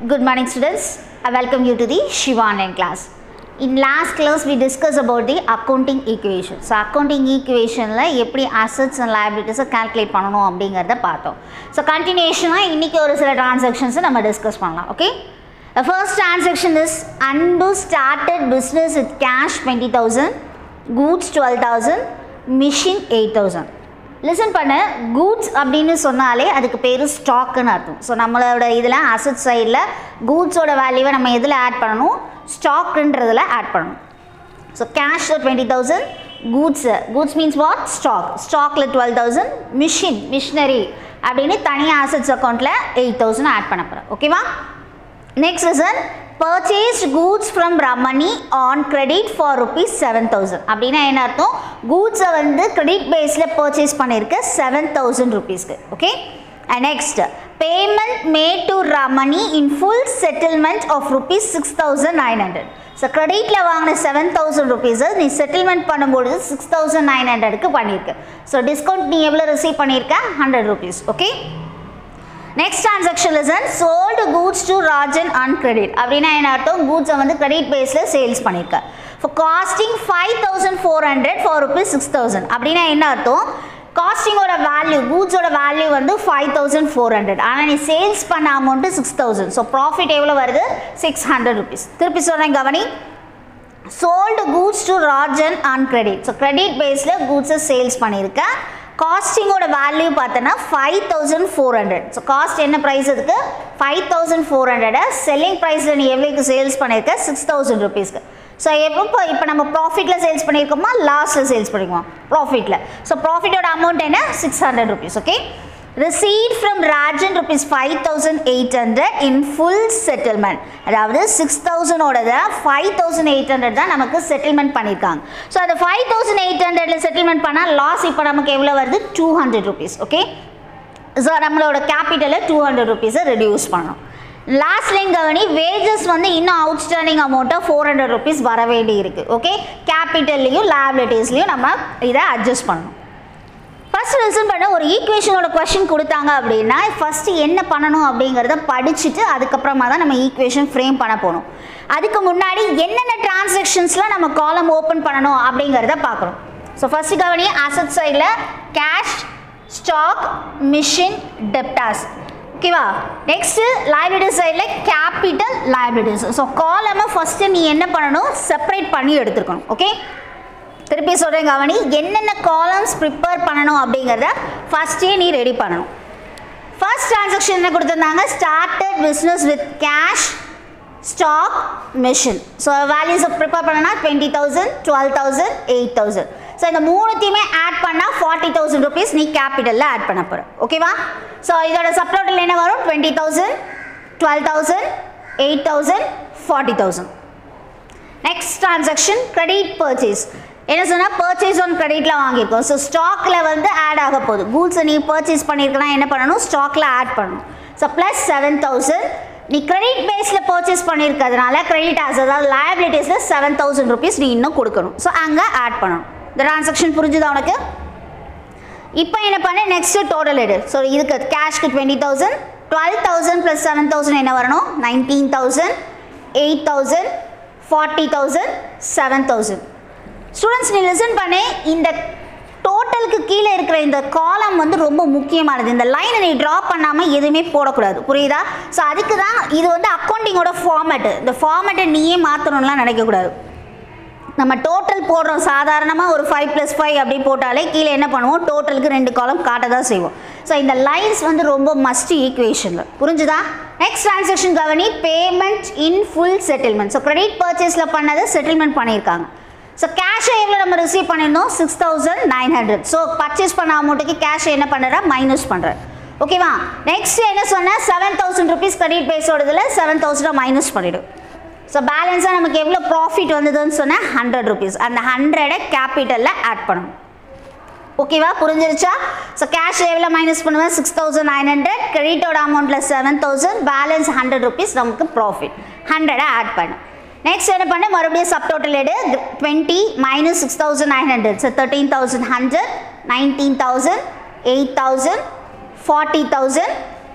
Good morning students. I welcome you to the Shiva online class. In last class we discussed about the accounting equation. So accounting equationல எப்படி assets and liabilities calculate பண்ணணும் அப்படிங்கிறத பார்த்தோம் so கண்டினியூஷனாக இன்றைக்கி ஒரு சில டிரான்சாக்ஷன்ஸை நம்ம discuss பண்ணலாம் okay The first transaction is Andu started business with cash 20,000, goods 12,000, machine 8,000. Listen பண்ண கூட்ஸ் அப்படின்னு சொன்னாலே அதுக்கு பேர் ஸ்டாக்குன்னு அர்த்தம் ஸோ நம்மளோட இதில் அசட் சைடில் கூட்ஸோட வேல்யூவை நம்ம எதில் ஆட் பண்ணணும் ஸ்டாக்குன்றதில் ஆட் பண்ணணும் ஸோ கேஷில் twenty thousand goods goods means what stock ஸ்டாக்கில் டுவெல் தௌசண்ட் மிஷின் மிஷினரி அப்படின்னு தனியாக அசட்ஸ் அக்கௌண்ட்டில் எயிட் தௌசண்ட் ஆட் பண்ண போகிறேன் ஓகேவா நெக்ஸ்ட் ரிசன் purchased goods from Ramani on credit for rupees seven thousand அப்படின்னா என்ன அர்த்தம் கூட்ஸை வந்து கிரெடிட் பேஸில் பர்ச்சேஸ் பண்ணியிருக்க செவன் தௌசண்ட் ருபீஸ்க்கு okay and next payment made to Ramani in full settlement of rupees six thousand nine hundred so கிரெடிட்டில் வாங்கின செவன் தௌசண்ட் ருபீஸை நீ செட்டில்மெண்ட் பண்ணும்பொழுது சிக்ஸ் தௌசண்ட் நைன் ஹண்ட்ரடுக்கு பண்ணியிருக்க ஸோ டிஸ்கவுண்ட் நீ எவ்வளோ ரிசீவ் பண்ணியிருக்க hundred rupees okay next transaction listen sold goods to Rajan on credit அப்படின்னா என்ன அர்த்தம் கூட்ஸை வந்து கிரெடிட் பேஸில் சேல்ஸ் பண்ணியிருக்க for costing five thousand four hundred for rupees six thousand அப்படின்னா என்ன அர்த்தம் காஸ்டிங்கோட வேல்யூ கூட்ஸோட வேல்யூ வந்து ஃபைவ் தௌசண்ட் ஃபோர் ஹண்ட்ரட் ஆனால் நீ சேல்ஸ் பண்ண amount six thousand so profit எவ்வளோ வருது சிக்ஸ் ஹண்ட்ரட் ருபீஸ் திருப்பி சொல்கிறேன் கவனி sold goods to Rajan on credit so credit பேஸில் கூட்ஸை சேல்ஸ் பண்ணியிருக்கேன் காஸ்டிங்கோட வேல்யூ பார்த்தோன்னா five thousand four hundred so cost என்ன ப்ரைஸ் இதுக்கு ஃபைவ் தௌசண்ட் ஃபோர் ஹண்ட்ரடை செல்லிங் ப்ரைஸில் நீ எவ்வளோக்கு சேல்ஸ் பண்ணியிருக்க சிக்ஸ் தௌசண்ட் ருபீஸ்க்கு ஸோ எப்போ இப்போ நம்ம ப்ராஃபிட்டில் சேல்ஸ் பண்ணியிருக்கோமா லாஸ்ட்டில் சேல்ஸ் பண்ணிக்குவோம் ப்ராஃபிட்டில் ஸோ ப்ராஃபிட்டோட அமௌண்ட் என்ன six hundred rupees okay receive from Rajan rupees five thousand eight hundred in full settlement அதாவது சிக்ஸ் தௌசண்டோடத ஃபைவ் தௌசண்ட் எயிட் ஹண்ட்ரட் தான் நமக்கு செட்டில்மெண்ட் பண்ணியிருக்காங்க ஸோ அந்த ஃபைவ் தௌசண்ட் எயிட் ஹண்ட்ரட்ல செட்டில்மெண்ட் பண்ணால் லாஸ் இப்போ நமக்கு எவ்வளோ வருது two hundred rupees okay so நம்மளோட கேபிட்டலில் டூ ஹண்ட்ரட் ருபீஸை ரெடியூஸ் பண்ணணும் லாஸ்ட் லைன் கவனி வேஜஸ் வந்து இன்னும் அவுட்ஸ்டாண்டிங் அமௌண்ட்டாக ஃபோர் ஹண்ட்ரட் ருபீஸ் வர வேண்டி இருக்குது ஓகே கேபிட்டல்லையும் லேபிலிட்டிஸ்லையும் நம்ம இதை அட்ஜஸ்ட் பண்ணணும் ஃபஸ்ட் லிசன் பண்ண ஒரு ஈக்குவேஷனோட கொஷின் கொடுத்தாங்க அப்படின்னா ஃபஸ்ட்டு என்ன பண்ணணும் அப்படிங்கிறத படிச்சுட்டு அதுக்கப்புறமா தான் நம்ம ஈக்குவேஷன் ஃப்ரேம் பண்ண போகணும் அதுக்கு முன்னாடி என்னென்ன டிரான்சாக்ஷன்ஸ்லாம் நம்ம காலம் ஓப்பன் பண்ணணும் அப்படிங்கிறத பார்க்கணும் ஸோ ஃபஸ்ட்டு கவனி அசட் சைடில் கேஷ் ஸ்டாக் மிஷின் டெப்டாஸ் ஓகேவா நெக்ஸ்ட்டு லைபிலிட்டி சைடில் கேபிட்டல் லைபிலிட்டிஸ் ஸோ காலமை ஃபஸ்ட்டு நீ என்ன பண்ணணும் செப்பரேட் பண்ணி எடுத்துருக்கணும் ஓகே திருப்பி சொல்கிறேன் கவனி என்னென்ன காலம்ஸ் ப்ரிப்பேர் பண்ணணும் அப்படிங்கிறத ஃபஸ்ட்டே நீ ரெடி பண்ணணும் ஃபர்ஸ்ட் டிரான்சாக்ஷன் என்ன கொடுத்துருந்தாங்க started business with cash stock machine so வேல்யூஸை ப்ரிப்பேர் பண்ணனா twenty thousand twelve thousand eight thousand so இந்த மூணுத்தையுமே ஆட் பண்ணால் ஃபார்ட்டி தௌசண்ட் ருபீஸ் நீ கேபிட்டலில் ஆட் பண்ண போகிற ஓகேவா ஸோ இதோட சப்டோட்டல் என்ன வரும் twenty thousand twelve thousand eight thousand forty thousand next transaction credit purchase என்ன சொன்னால் பர்ச்சேஸ் ஆன் கிரெடிட்டில் வாங்கியிருக்கோம் ஸோ ஸ்டாக்கில் வந்து ஆட் ஆக போகுது கூட்ஸை நீ பர்ச்சேஸ் பண்ணியிருக்கனா என்ன பண்ணணும் ஸ்டாக்கில் ஆட் பண்ணணும் ஸோ ப்ளஸ் செவன் தௌசண்ட் நீ கிரெடிட் பேஸில் பர்ச்சேஸ் பண்ணியிருக்கிறதுனால கிரெடிட் ஆஸ் அதாவது லயபிலிட்டிஸில் செவன் தௌசண்ட் ருபீஸ் நீ இன்னும் கொடுக்கணும் ஸோ அங்கே ஆட் பண்ணணும் இந்த டிரான்சாக்ஷன் புரிஞ்சுதா உனக்கு இப்போ என்ன பண்ண நெக்ஸ்ட்டு டோட்டல் எடு ஸோ இதுக்கு கேஷ்க்கு twenty thousand twelve thousand plus seven thousand என்ன வரணும் nineteen thousand eight thousand forty thousand seven thousand students நீ லிசன் பண்ணி இந்த டோட்டலுக்கு கீழே இருக்கிற இந்த காலம் வந்து ரொம்ப முக்கியமானது இந்த லைனை நீ ட்ரா பண்ணாமல் எதுவுமே போடக்கூடாது புரியுதா ஸோ அதுக்கு தான் இது வந்து அக்கௌண்டிங்கோட ஃபார்மேட்டு இந்த ஃபார்மேட்டை நீயே மாற்றணும்லாம் நினைக்கக்கூடாது நம்ம டோட்டல் போடுறோம் சாதாரணமாக ஒரு ஃபைவ் ப்ளஸ் ஃபைவ் அப்படி போட்டாலே கீழே என்ன பண்ணுவோம் டோட்டலுக்கு ரெண்டு காலம் காட்ட தான் செய்வோம் ஸோ இந்த லைன்ஸ் வந்து ரொம்ப மஸ்ட் ஈக்குவேஷனில் புரிஞ்சுதா நெக்ஸ்ட் டிரான்சாக்ஷன் கவனி payment in full settlement so credit பர்ச்சேஸில் பண்ணதை செட்டில்மெண்ட் பண்ணியிருக்காங்க ஸோ கேஷை எவ்வளோ நம்ம ரிசீவ் பண்ணியிருந்தோம் six thousand nine hundred so purchase பண்ண அமௌண்ட்டுக்கு கேஷை என்ன பண்ணுற மைனஸ் பண்ணுற ஓகேவா நெக்ஸ்ட் என்ன சொன்னால் செவன் தௌசண்ட் ருபீஸ் கிரெடிட் பேஸோடதில் செவன் தௌசண்டை மைனஸ் பண்ணிவிடும் ஸோ பேலன்ஸாக நமக்கு எவ்வளோ ப்ராஃபிட் வந்ததுன்னு சொன்னால் ஹண்ட்ரட் ருபீஸ் அந்த ஹண்ட்ரடை கேபிட்டலில் ஆட் பண்ணணும் ஓகேவா புரிஞ்சிருச்சா ஸோ கேஷ் எவ்வளோ மைனஸ் பண்ணுவேன் சிக்ஸ் தௌசண்ட் நைன் ஹண்ட்ரட் கிரெடிட்டோட அமௌண்ட்டில் seven thousand balance hundred rupees நமக்கு ப்ராஃபிட் ஹண்ட்ரடை ஆட் பண்ணு நெக்ஸ்ட் என்ன பண்ண மறுபடியும் சப் டோட்டல் எடு twenty minus six thousand nine hundred so thirteen thousand hundred nineteen thousand eight thousand forty thousand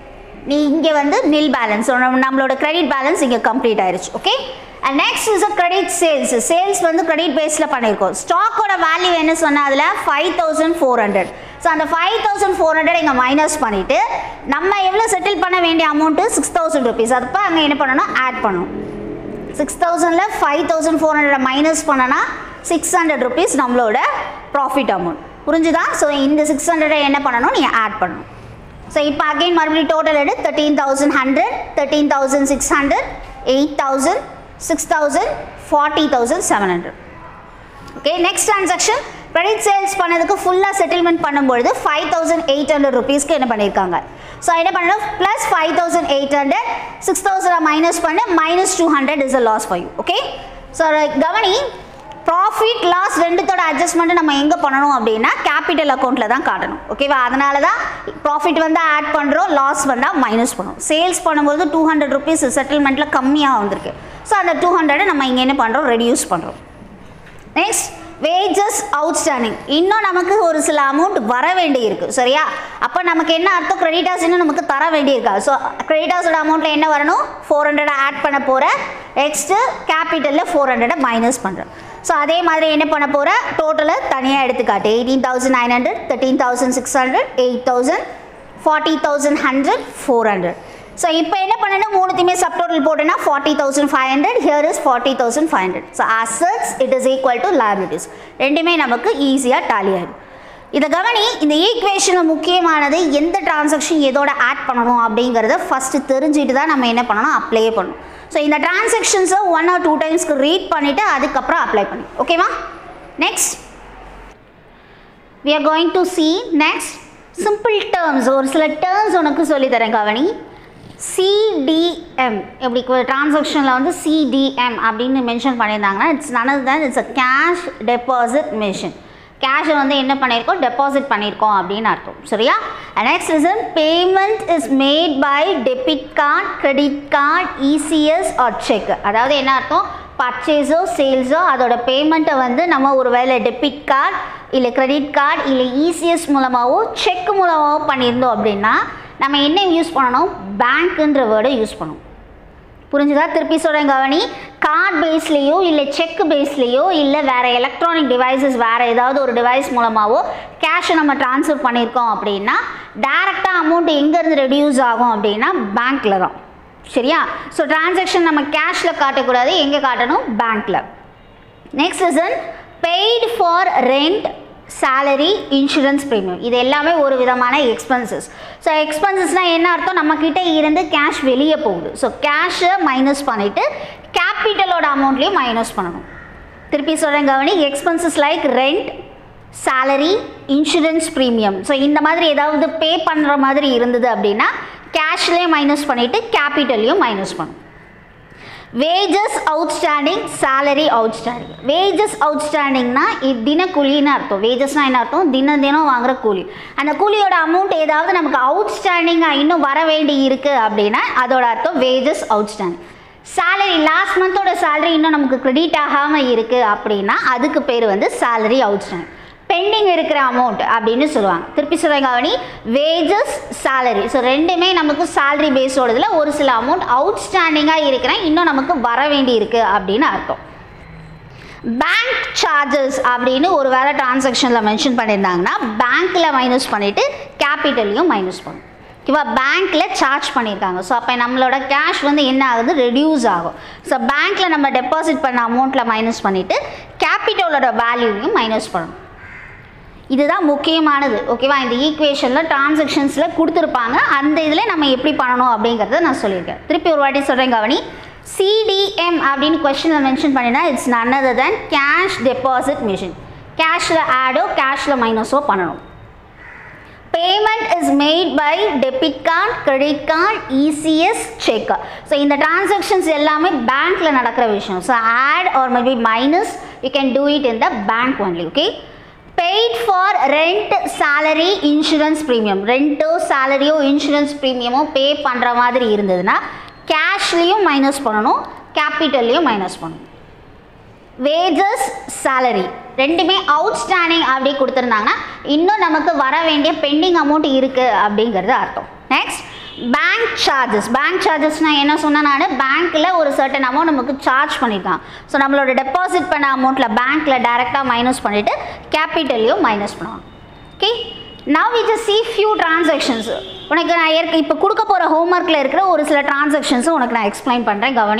நீ இங்கே வந்து நில் பேலன்ஸ் நம்மளோட கிரெடிட் பேலன்ஸ் இங்கே கம்ப்ளீட் ஆயிருச்சு okay and next is a credit sales sales வந்து credit பேஸில் பண்ணியிருக்கோம் ஸ்டாக்கோட வேல்யூ என்ன சொன்னால் அதில் five thousand four hundred so அந்த ஃபைவ் தௌசண்ட் ஃபோர் ஹண்ட்ரட் இங்கே மைனஸ் பண்ணிவிட்டு நம்ம எவ்வளோ செட்டில் பண்ண வேண்டிய அமௌண்ட்டு சிக்ஸ் தௌசண்ட் ருபீஸ் அப்போ அங்கே என்ன பண்ணணும் ஆட் பண்ணணும் சிக்ஸ் தௌசண்டில் five thousand four hundred minus பண்ணனா சிக்ஸ் ஹண்ட்ரட் ருபீஸ் நம்மளோட ப்ராஃபிட் அமௌண்ட் புரிஞ்சுதா ஸோ இந்த சிக்ஸ் ஹண்ட்ரடை என்ன பண்ணணும் நீங்கள் ஆட் பண்ணணும் ஸோ இப்போ அகைன் மறுபடியும் டோட்டல் எடு thirteen thousand hundred thirteen thousand six hundred eight thousand six thousand forty thousand seven hundred okay next transaction credit sales பண்ணதுக்கு ஃபுல்லாக செட்டில்மெண்ட் பண்ணும்பொழுது ஃபைவ் தௌசண்ட் எயிட் ஹண்ட்ரட் ருபீஸ்க்கு என்ன பண்ணியிருக்காங்க ஸோ என்ன பண்ணணும் plus five thousand eight hundred six thousand minus பண்ண minus two hundred is a loss for you okay so கவனி ப்ராஃபிட் லாஸ் ரெண்டுத்தோட அட்ஜஸ்ட்மெண்ட் நம்ம எங்கே பண்ணணும் அப்படின்னா கேபிட்டல் அக்கௌண்ட்டில் தான் காட்டணும் ஓகேவா அதனால தான் ப்ராஃபிட் வந்து ஆட் பண்ணுறோம் லாஸ் வந்தால் மைனஸ் பண்ணும் சேல்ஸ் பண்ணும்போது டூ ஹண்ட்ரட் ருபீஸ் செட்டில்மெண்ட்டில் கம்மியாக வந்திருக்கு ஸோ அந்த டூ ஹண்ட்ரடை நம்ம இங்கே என்ன பண்ணுறோம் ரெடியூஸ் பண்ணுறோம் நெக்ஸ்ட் வேஜஸ் அவுட்ஸ்டாண்டிங் இன்னும் நமக்கு ஒரு சில அமௌண்ட் வர வேண்டி இருக்கு சரியா அப்போ நமக்கு என்ன அர்த்தம் கிரெடிட்டாஸ் இன்னும் நமக்கு தர வேண்டியிருக்கா ஸோ கிரெடிட்டாஸோட அமௌண்ட்டில் என்ன வரணும் ஃபோர் ஹண்ட்ரட் ஆட் பண்ண போகிறேன் நெக்ஸ்ட்டு கேபிட்டலில் ஃபோர் ஹண்ட்ரடை மைனஸ் பண்ணுறேன் ஸோ அதே மாதிரி என்ன பண்ண போகிற டோட்டலை தனியாக எடுத்துக்காட்டு eighteen thousand nine hundred thirteen thousand six hundred eight thousand forty thousand hundred four hundred so இப்போ என்ன பண்ணணும் மூணுத்தையுமே சப் டோட்டல் போட்டேன்னா forty thousand five hundred here is forty thousand five hundred so assets it is equal to liabilities ரெண்டுமே நமக்கு ஈஸியாக tally ஆகிடும் இதை கவனி இந்த ஈக்குவேஷனில் முக்கியமானது எந்த டிரான்சாக்ஷன் எதோட ஆட் பண்ணணும் அப்படிங்கிறத ஃபஸ்ட்டு தெரிஞ்சுட்டு தான் நம்ம என்ன பண்ணணும் அப்ளை பண்ணணும் ஸோ இந்த டிரான்சாக்ஷன்ஸை ஒன் ஆர் டூ டைம்ஸ்க்கு ரீட் பண்ணிவிட்டு அதுக்கப்புறம் அப்ளை பண்ணி ஓகேவா next we are going to see next simple terms ஒரு சில terms உனக்கு சொல்லி தரேன் கவனி சிடிஎம் எப்படி டிரான்சாக்ஷனில் வந்து சிடிஎம் அப்படின்னு மென்ஷன் பண்ணியிருந்தாங்கன்னா இட்ஸ் நனது தான் it's a cash deposit machine கேஷை வந்து என்ன பண்ணியிருக்கோம் டெபாசிட் பண்ணியிருக்கோம் அப்படின்னு அர்த்தம் சரியா நெக்ஸ்ட் ரிசன் payment is made by debit card credit card ECS or cheque அதாவது என்ன அர்த்தம் பர்ச்சேஸோ சேல்ஸோ அதோட பேமெண்ட்டை வந்து நம்ம ஒரு வேளை டெபிட் கார்டு இல்லை கிரெடிட் கார்டு இல்லை இசிஎஸ் மூலமாகவோ செக் மூலமாகவோ பண்ணியிருந்தோம் அப்படின்னா நம்ம என்ன யூஸ் பண்ணணும் பேங்க்குன்ற வேர்டை யூஸ் பண்ணணும் புரிஞ்சுதா திருப்பி சொல்கிறேன் கவனி கார்ட் பேஸ்லேயோ இல்லை செக் பேஸ்லேயோ இல்லை வேறு எலக்ட்ரானிக் டிவைசஸ் வேறு ஏதாவது ஒரு டிவைஸ் மூலமாகவோ கேஷை நம்ம ட்ரான்ஸ்ஃபர் பண்ணியிருக்கோம் அப்படின்னா டேரெக்டாக அமௌண்ட் எங்கேருந்து ரெடியூஸ் ஆகும் அப்படின்னா பேங்க்கில் தான் சரியா ஸோ டிரான்சாக்ஷன் நம்ம கேஷில் காட்டக்கூடாது எங்கே காட்டணும் பேங்க்கில் நெக்ஸ்ட் இசன் paid for rent salary insurance premium இது எல்லாமே ஒரு விதமான எக்ஸ்பென்சஸ் ஸோ எக்ஸ்பென்சஸ்னால் என்ன அர்த்தம் நம்மக்கிட்ட இருந்து கேஷ் வெளியே போகுது ஸோ கேஷை மைனஸ் பண்ணிவிட்டு கேபிட்டலோட அமௌண்ட்லேயும் மைனஸ் பண்ணணும் திருப்பி சொல்கிறேன் கவனி expenses like rent salary insurance premium so இந்த மாதிரி ஏதாவது பே பண்ணுற மாதிரி இருந்தது அப்படின்னா கேஷ்லேயே மைனஸ் பண்ணிவிட்டு கேபிட்டல்லையும் மைனஸ் பண்ணணும் wages outstanding salary outstanding wages அவுட்ஸ்டாண்டிங்னா இது தினக்கூலின்னு அர்த்தம் வேஜஸ்னால் என்ன அர்த்தம் தினம் தினம் வாங்குற கூலி அந்த கூலியோட அமௌண்ட் ஏதாவது நமக்கு அவுட்ஸ்டாண்டிங்காக இன்னும் வர வேண்டி இருக்குது அப்படின்னா அதோட அர்த்தம் வேஜஸ் அவுட்ஸ்டாண்டிங் salary லாஸ்ட் மந்தோட salary இன்னும் நமக்கு கிரெடிட் ஆகாமல் இருக்குது அப்படின்னா அதுக்கு பேர் வந்து salary அவுட்ஸ்டாண்டிங் பெண்டிங் இருக்கிற அமௌண்ட் அப்படின்னு சொல்லுவாங்க திருப்பி சொல்லுவாங்க கவனி வேஜஸ் salary ஸோ ரெண்டுமே நமக்கு salary பேஸோடதில் ஒரு சில அமௌண்ட் அவுட்ஸ்டாண்டிங்காக இருக்கிற இன்னும் நமக்கு வர வேண்டி இருக்கு அப்படின்னு அர்த்தம் பேங்க் சார்ஜஸ் அப்படின்னு ஒரு வேலை டிரான்சாக்ஷனில் மென்ஷன் பண்ணியிருந்தாங்கன்னா பேங்க்கில் மைனஸ் பண்ணிவிட்டு கேபிட்டலையும் மைனஸ் பண்ணும் ஓகேவா பேங்க்கில் சார்ஜ் பண்ணியிருக்காங்க ஸோ அப்போ நம்மளோட கேஷ் வந்து என்ன ஆகுது ரெடியூஸ் ஆகும் ஸோ பேங்க்கில் நம்ம டெபாசிட் பண்ண அமௌண்ட்டில் மைனஸ் பண்ணிவிட்டு கேபிட்டலோட வேல்யூவையும் மைனஸ் பண்ணணும் இதுதான் முக்கியமானது ஓகேவா இந்த ஈக்குவேஷனில் டிரான்சாக்ஷன்ஸில் கொடுத்துருப்பாங்க அந்த இதில் நம்ம எப்படி பண்ணணும் அப்படிங்கிறத நான் சொல்லியிருக்கேன் திருப்பி ஒரு வாட்டி சொல்கிறேன் கவனி சிடிஎம் அப்படின்னு கொஸ்டினில் மென்ஷன் பண்ணினா it's none other than cash deposit machine கேஷில் ஆடோ கேஷில் மைனஸோ பண்ணணும் payment is made by debit card credit card ECS cheque so இந்த டிரான்சாக்ஷன்ஸ் எல்லாமே பேங்க்கில் நடக்கிற விஷயம் so add or maybe minus you can do it in the bank only okay paid for rent salary insurance premium ரெண்ட்டோ சேலரியோ இன்சூரன்ஸ் ப்ரீமியமோ pay பண்ணுற மாதிரி இருந்ததுன்னா கேஷ்லேயும் மைனஸ் பண்ணணும் கேபிட்டல்லையும் மைனஸ் பண்ணணும் வேஜஸ் salary ரெண்டுமே அவுட்ஸ்டாண்டிங் அப்படி கொடுத்துருந்தாங்கன்னா இன்னும் நமக்கு வர வேண்டிய பெண்டிங் அமௌண்ட் இருக்குது அப்படிங்கிறது அர்த்தம் நெக்ஸ்ட் பேங்க் சார்ஜஸ் பேங்க் சார்ஜஸ்னால் என்ன சொன்னேன் நான் பேங்க்கில் ஒரு சர்டன் அமௌண்ட் நமக்கு சார்ஜ் பண்ணியிருக்கான் ஸோ நம்மளோட டெபாசிட் பண்ண அமௌண்ட்டில் பேங்க்கில் டைரெக்டாக மைனஸ் பண்ணிவிட்டு கேபிட்டல்லையும் மைனஸ் பண்ணுவாங்க okay now we just see few transactions உனக்கு நான் ஏற்க இப்போ கொடுக்க போகிற ஹோம்ஒர்க்கில் இருக்கிற ஒரு சில டிரான்சாக்ஷன்ஸும் உனக்கு நான் எக்ஸ்பிளைன் பண்ணுறேன் கவனி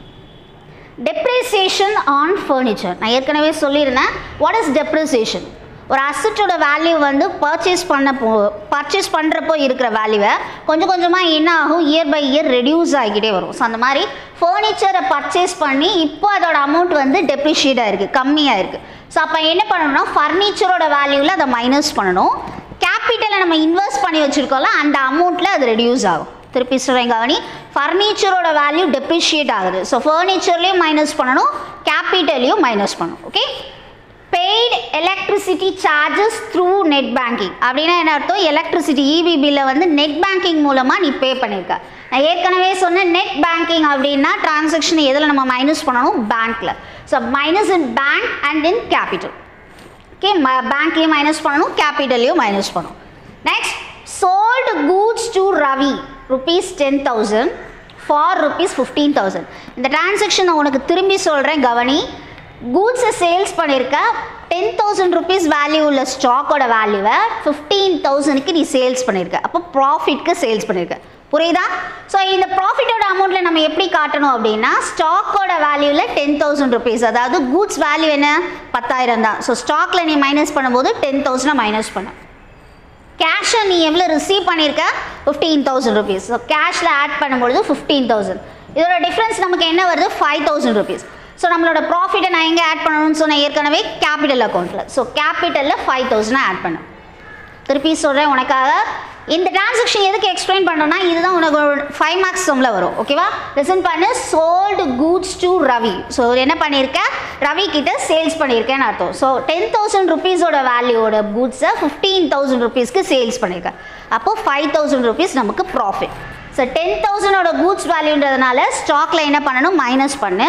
டெப்ரிசியேஷன் ஆன் ஃபர்னிச்சர் நான் ஏற்கனவே சொல்லியிருந்தேன் வாட் இஸ் டெப்ரிசியேஷன் ஒரு அசட்டோட வேல்யூ வந்து பர்ச்சேஸ் பண்ண போ பர்ச்சேஸ் பண்ணுறப்போ இருக்கிற வேல்யூவை கொஞ்சம் கொஞ்சமாக என்ன ஆகும் இயர் பை இயர் ரெடியூஸ் ஆகிக்கிட்டே வரும் ஸோ அந்த மாதிரி ஃபர்னிச்சரை பர்ச்சேஸ் பண்ணி இப்போ அதோட அமௌண்ட் வந்து டெப்ரிஷியேட் ஆயிருக்கு கம்மியாக இருக்குது ஸோ அப்போ என்ன பண்ணணும்னா ஃபர்னிச்சரோட வேல்யூவில் அதை மைனஸ் பண்ணணும் கேபிட்டலை நம்ம இன்வெஸ்ட் பண்ணி வச்சுருக்கோம்ல அந்த அமௌண்ட்டில் அது ரெடியூஸ் ஆகும் திருப்பி சொல்கிறேன் கவனி ஃபர்னிச்சரோட வேல்யூ டெப்ரிஷியேட் ஆகுது ஸோ ஃபர்னிச்சர்லேயும் மைனஸ் பண்ணணும் கேபிட்டலையும் மைனஸ் பண்ணணும் okay paid electricity charges through net banking அப்படின்னா என்ன அர்த்தம் எலக்ட்ரிசிட்டி இபி பில்லை வந்து நெட் பேங்கிங் மூலமாக நீ பே பண்ணியிருக்க நான் ஏற்கனவே சொன்னேன் நெட் பேங்கிங் அப்படின்னா டிரான்சாக்ஷன் எதில் நம்ம மைனஸ் பண்ணணும் பேங்க்கில் so minus in bank and in capital okay பேங்க்லேயும் மைனஸ் பண்ணணும் கேபிட்டல்லையும் மைனஸ் பண்ணணும் next sold goods to Ravi rupees ten thousand for rupees fifteen thousand இந்த டிரான்சாக்ஷன் நான் உனக்கு திரும்பி சொல்கிறேன் கவனி கூட்ஸை சேல்ஸ் பண்ணியிருக்க டென் தௌசண்ட் ருபீஸ் வேல்யூ உள்ள ஸ்டாக்கோட வேல்யூவை ஃபிஃப்டீன் தௌசண்ட்க்கு நீ சேல்ஸ் பண்ணியிருக்க அப்போ ப்ராஃபிட்க்கு சேல்ஸ் பண்ணியிருக்க புரியுதா ஸோ இந்த ப்ராஃபிட்டோட அமௌண்ட்டில் நம்ம எப்படி காட்டணும் அப்படின்னா ஸ்டாக்கோட வேல்யூவில் டென் தௌசண்ட் ருபீஸ் அதாவது கூட்ஸ் வேல்யூ என்ன பத்தாயிரம் தான் ஸோ ஸ்டாக்கில் நீ மைனஸ் பண்ணும்போது டென் தௌசண்டை மைனஸ் பண்ண கேஷை நீ எவ்வளோ ரிசீவ் பண்ணியிருக்க ஃபிஃப்டீன் தௌசண்ட் ருபீஸ் ஸோ கேஷில் ஆட் பண்ணும்பொழுது ஃபிஃப்டீன் தௌசண்ட் இதோட டிஃப்ரென்ஸ் நமக்கு என்ன வருது ஃபைவ் தௌசண்ட் ருபீஸ் ஸோ நம்மளோட ப்ராஃபிட்டை நான் எங்கே ஆட் பண்ணணும்னு சொன்னேன் ஏற்கனவே கேபிட்டல் அக்கௌண்ட்டில் ஸோ கேபிட்டலில் ஃபைவ் தௌசண்ட் ஆட் பண்ணேன் திருப்பி சொல்கிறேன் உனக்காக இந்த டிரான்சாக்ஷன் எதுக்கு எக்ஸ்பிளைன் பண்ணுறேன்னா இதுதான் உனக்கு ஃபைவ் மார்க்ஸ் சம்மில் வரும் ஓகேவா லிசன் பண்ணு sold goods to Ravi so என்ன பண்ணியிருக்க ரவி கிட்ட சேல்ஸ் பண்ணியிருக்கேன்னு அர்த்தம் ஸோ டென் தௌசண்ட் ருபீஸோட வேல்யூவோட கூட்ஸை ஃபிஃப்டீன் தௌசண்ட் ருபீஸ்க்கு சேல்ஸ் பண்ணியிருக்கேன் அப்போது ஃபைவ் தௌசண்ட் ருபீஸ் நமக்கு ப்ராஃபிட் ஸோ டென் தௌசண்டோட கூட்ஸ் வேல்யூன்றதுனால ஸ்டாக்கில் என்ன பண்ணணும் மைனஸ் பண்ணு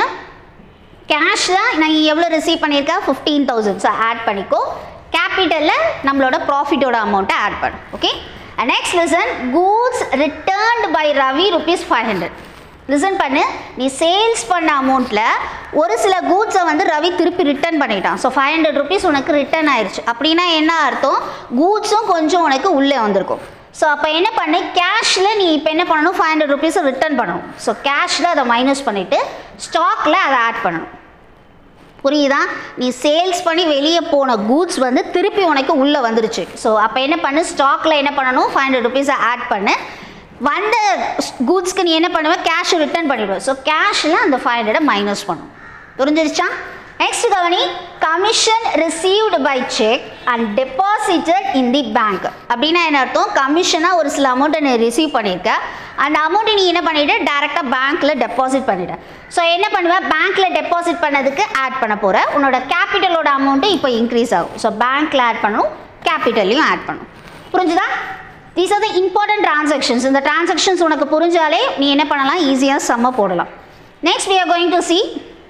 கேஷில் நான் எவ்வளோ ரிசீவ் பண்ணியிருக்கேன் ஃபிஃப்டீன் தௌசண்ட் ஸோ ஆட் பண்ணிக்கோ கேபிட்டலில் நம்மளோட ப்ராஃபிட்டோட அமௌண்ட்டை ஆட் பண்ணு okay next listen goods returned by Ravi rupees five hundred listen பண்ணு நீ சேல்ஸ் பண்ண அமௌண்ட்டில் ஒரு சில கூட்ஸை வந்து ரவி திருப்பி ரிட்டர்ன் பண்ணிட்டான் ஸோ ஃபைவ் ஹண்ட்ரட் ருபீஸ் உனக்கு ரிட்டர்ன் ஆயிடுச்சு அப்படின்னா என்ன அர்த்தம் கூட்ஸும் கொஞ்சம் உனக்கு உள்ளே வந்திருக்கும் ஸோ அப்போ என்ன பண்ணு கேஷில் நீ இப்போ என்ன பண்ணணும் ஃபைவ் ஹண்ட்ரட் ருபீஸை ரிட்டர்ன் பண்ணணும் ஸோ கேஷில் அதை மைனஸ் பண்ணிவிட்டு ஸ்டாக்கில் அதை ஆட் பண்ணணும் புரியுதா நீ சேல்ஸ் பண்ணி வெளியே போன கூட்ஸ் வந்து திருப்பி உனக்கு உள்ளே வந்துருச்சு ஸோ அப்போ என்ன பண்ணு ஸ்டாக்கில் என்ன பண்ணணும் ஃபைவ் ஹண்ட்ரட் ருபீஸை ஆட் பண்ணு வந்த கூட்ஸ்க்கு நீ என்ன பண்ணுவ கேஷ் ரிட்டர்ன் பண்ணிவிடுவ ஸோ கேஷில் அந்த ஃபைவ் ஹண்ட்ரடை மைனஸ் பண்ணும் புரிஞ்சிருச்சா நெக்ஸ்ட் கவனி commission received by cheque and deposited in the bank அப்படின்னா என்ன அர்த்தம் கமிஷனாக ஒரு சில அமௌண்ட்டை நீ ரிசீவ் பண்ணியிருக்க அந்த அமௌண்ட்டை நீ என்ன பண்ணிவிட்டு டேரெக்டாக பேங்க்கில் டெபாசிட் பண்ணிவிட ஸோ என்ன பண்ணுவேன் பேங்க்கில் டெபாசிட் பண்ணதுக்கு ஆட் பண்ண போகிற உன்னோட கேபிட்டலோட அமௌண்ட்டு இப்போ இன்க்ரீஸ் ஆகும் ஸோ பேங்க்கில் ஆட் பண்ணணும் கேபிட்டல்லையும் ஆட் பண்ணணும் புரிஞ்சுதா these are the important transactions இந்த டிரான்சாக்ஷன்ஸ் உனக்கு புரிஞ்சாலே நீ என்ன பண்ணலாம் ஈஸியாக செம்ம போடலாம் next we are going to see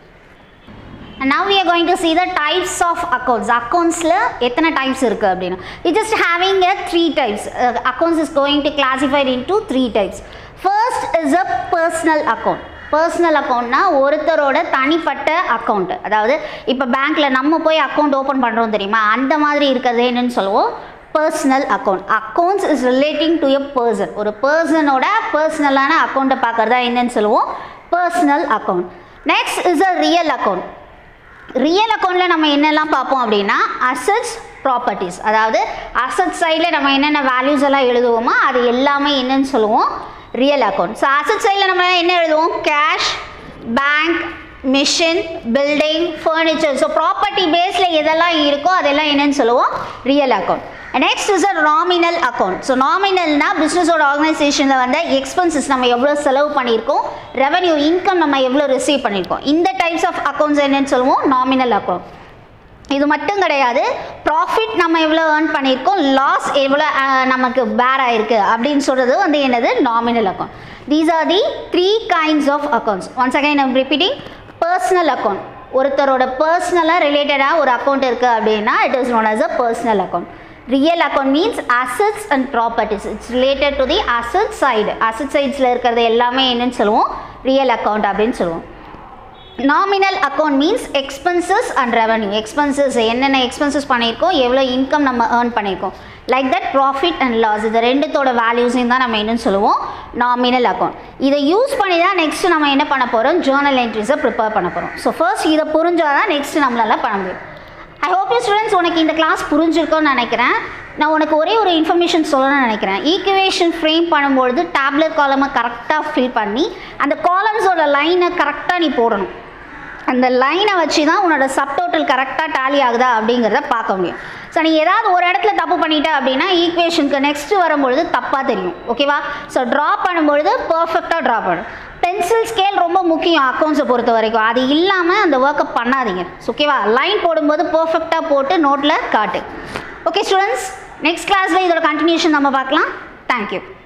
And now we are going to see the types of accounts. Accountsல எத்தனை types இருக்கு அப்படின்னு. We just having a three types. Uh, accounts is going to classified into three types. First is a personal account. Personal அக்கௌண்ட்னா ஒருத்தரோட தனிப்பட்ட account அதாவது இப்போ பேங்க்கில் நம்ம போய் அக்கௌண்ட் ஓப்பன் பண்ணுறோம் தெரியுமா அந்த மாதிரி இருக்கிறது என்னன்னு சொல்லுவோம் personal account accounts is relating to a person ஒரு பர்சனோட பர்சனலான அக்கௌண்ட்டை பார்க்குறதா என்னன்னு சொல்லுவோம் personal account next is a real account real அக்கௌண்ட்டில் நம்ம என்னெல்லாம் பார்ப்போம் அப்படின்னா அசட்ஸ் ப்ராப்பர்ட்டிஸ் அதாவது அசட் சைடில் நம்ம என்னென்ன வேல்யூஸ் எல்லாம் எழுதுவோமோ அது எல்லாமே என்னன்னு சொல்லுவோம் ரியல் அக்கௌண்ட் ஸோ அசட் சைடில் நம்ம என்ன எழுதுவோம் cash bank machine building furniture so property பேஸில் எதெல்லாம் இருக்கோ அதெல்லாம் என்னன்னு சொல்லுவோம் real account next is a nominal account so நாமினல்னா பிஸ்னஸோட ஆர்கனைசேஷனில் வந்து எக்ஸ்பென்சஸ் நம்ம எவ்வளோ செலவு பண்ணியிருக்கோம் ரெவன்யூ இன்கம் நம்ம எவ்வளோ ரிசீவ் பண்ணியிருக்கோம் இந்த டைப்ஸ் ஆஃப் அக்கௌண்ட்ஸ் என்னன்னு சொல்லுவோம் நாமினல் அக்கௌண்ட் இது மட்டும் கிடையாது ப்ராஃபிட் நம்ம எவ்வளோ ஏர்ன் பண்ணியிருக்கோம் லாஸ் எவ்வளோ அஹ், நமக்கு பேர் ஆயிருக்கு அப்படின்னு சொல்கிறது வந்து என்னது nominal account these are the three kinds of accounts once again I'm repeating personal account ஒருத்தரோட பர்சனலாக ரிலேட்டடாக ஒரு அக்கௌண்ட் இருக்குது அப்படின்னா it is known as a personal account real account means assets and properties it's related to the asset side asset சைட்ஸில் இருக்கிறது எல்லாமே என்னன்னு சொல்லுவோம் ரியல் அக்கௌண்ட் அப்படின்னு சொல்லுவோம் nominal account means expenses and revenue expenses என்னென்ன எக்ஸ்பென்சஸ் பண்ணியிருக்கோம் எவ்வளோ இன்கம் நம்ம ஏர்ன் பண்ணியிருக்கோம் like that profit and loss இது ரெண்டுத்தோட வேல்யூஸையும் தான் நம்ம என்னன்னு சொல்லுவோம் நாமினல் அக்கௌண்ட் இதை யூஸ் பண்ணி தான் நெக்ஸ்ட் நம்ம என்ன பண்ண போகிறோம் ஜேர்னல் என்ட்ரிஸை ப்ரிப்பேர் பண்ண போகிறோம் ஸோ ஃபர்ஸ்ட் இதை புரிஞ்சால் தான் நெக்ஸ்ட் நம்மளால பண்ண முடியும் ஐ ஹோப் யூ ஸ்டூடெண்ட்ஸ் உனக்கு இந்த கிளாஸ் புரிஞ்சிருக்கும்னு நினைக்கிறேன் நான் உனக்கு ஒரே ஒரு இன்ஃபர்மேஷன் சொல்லணும்னு நினைக்கிறேன் ஈக்குவேஷன் ஃப்ரேம் பண்ணும்பொழுது டேப்லெட் காலமை கரெக்டாக ஃபில் பண்ணி அந்த காலம்ஸோட லைனை கரெக்டாக நீ போடணும் அந்த லைனை வச்சு தான் உன்னோட சப்டோட்டல் கரெக்டாக டேலி ஆகுதா அப்படிங்கிறத பார்க்க முடியும் ஸோ நீ ஏதாவது ஒரு இடத்துல தப்பு பண்ணிட்ட அப்படின்னா ஈக்குவேஷனுக்கு நெக்ஸ்ட் வரும்பொழுது தப்பாக தெரியும் ஓகேவா ஸோ ட்ரா பண்ணும்பொழுது பர்ஃபெக்டாக ட்ரா பண்ணும் பென்சில் ஸ்கேல் ரொம்ப முக்கியம் அக்கௌண்ட்ஸை பொறுத்த வரைக்கும் அது இல்லாமல் அந்த ஒர்க்கை பண்ணாதீங்க ஓகேவா லைன் போடும்போது பர்ஃபெக்டாக போட்டு நோட்டில் காட்டு ஓகே ஸ்டூடெண்ட்ஸ் நெக்ஸ்ட் கிளாஸில் இதோட கண்டினியூஷன் நம்ம பார்க்கலாம் தேங்க்யூ